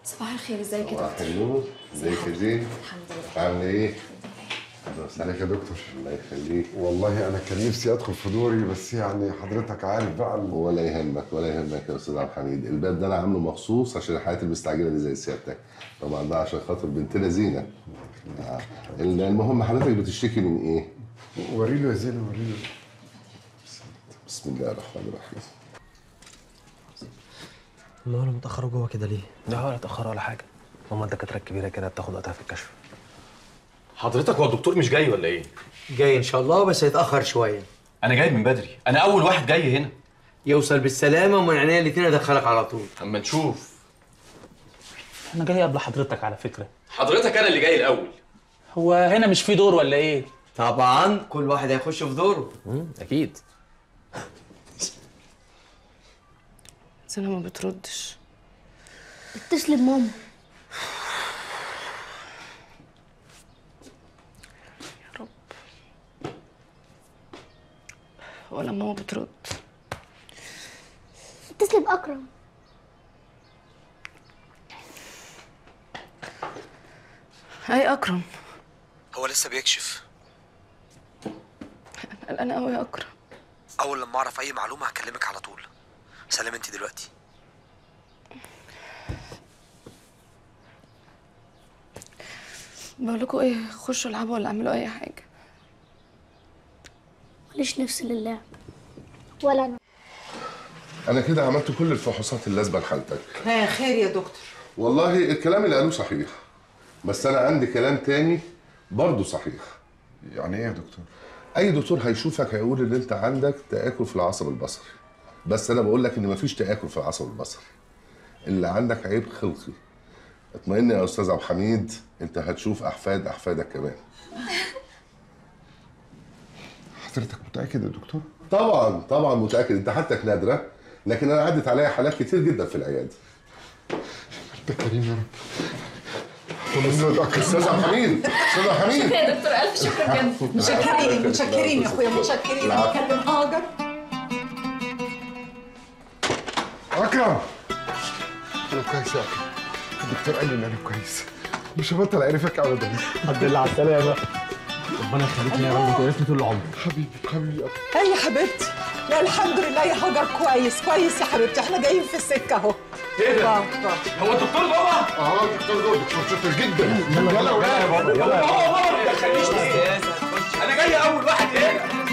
صباح الخير ازيك يا صباح دكتور النور ازيك يا زين الحمد لله عامله ايه؟ ازيك يا دكتور الله يخليك والله انا كان نفسي ادخل في دوري بس يعني حضرتك عارف بقى ال- ولا يهمك ولا يهمك يا استاذ عبد الحميد الباب ده انا عامله مخصوص عشان الحالات المستعجله دي زي سيادتك طبعا ده عشان خاطر بنتنا زينه آه. المهم حضرتك بتشتكي من ايه؟ وري له يا زين وري له بسم الله الرحمن الرحيم ما انا متاخر جوه كده ليه لا ولا اتاخر ولا حاجه هما الدكاتره الكبيره كده بتاخد وقتها في الكشف حضرتك هو الدكتور مش جاي ولا ايه؟ جاي ان شاء الله بس هيتاخر شويه انا جاي من بدري انا اول واحد جاي هنا يوصل بالسلامه ومن عينيا الاتنين ادخلك على طول اما نشوف انا جاي قبل حضرتك على فكره حضرتك انا اللي جاي الاول هو هنا مش في دور ولا ايه طبعا كل واحد هيخش في دوره اكيد سنة ما بتردش اتصل بماما يا رب ولا ماما بترد اتصل بأكرم هاي اكرم هو لسه بيكشف انا قلقانه قوي يا اكرم اول لما اعرف اي معلومه هكلمك على طول سلام انت دلوقتي بقول لكم ايه خشوا العبوا ولا اعملوا اي حاجه ماليش نفس لله ولا انا انا كده عملت كل الفحوصات اللازمه لحالتك ها خير يا دكتور والله الكلام اللي قالوه صحيح بس انا عندي كلام تاني برضه صحيح يعني ايه يا دكتور اي دكتور هيشوفك هيقول ان انت عندك تاكل في العصب البصري بس انا بقول لك ان مفيش تاكل في العصب البصري اللي عندك عيب خلقي اطمئن يا استاذ عبد الحميد انت هتشوف احفاد احفادك كمان حضرتك متاكد يا دكتور طبعا طبعا متاكد انت حالتك نادره لكن انا عدت عليا حالات كتير جدا في العياده انت كريم يا رب استاذ عبد الحميد استاذ عبد الحميد يا دكتور الف شكر بجد متشكرين متشكرين يا اخويا متشكرين انا بكلم هاجر اكرم انا كويس يا اكرم الدكتور قال لي ان انا كويس مش هبطل اعرفك ابدا الحمد لله على السلامه ربنا يخليك يا رب وتعرفني طول العمر حبيبي حبيبي يا أكرم. هاي يا حبيبتي لا الحمد لله يا هاجر كويس كويس يا حبيبتي احنا جايين في السكه اهو ايه ده؟ آه، آه. هو الدكتور جوه؟ اه دكتور دول دكتور شاطر جدا يلا يلا يا بابا يلا هو هو ما تدخلنيش انا جاي اول واحد هنا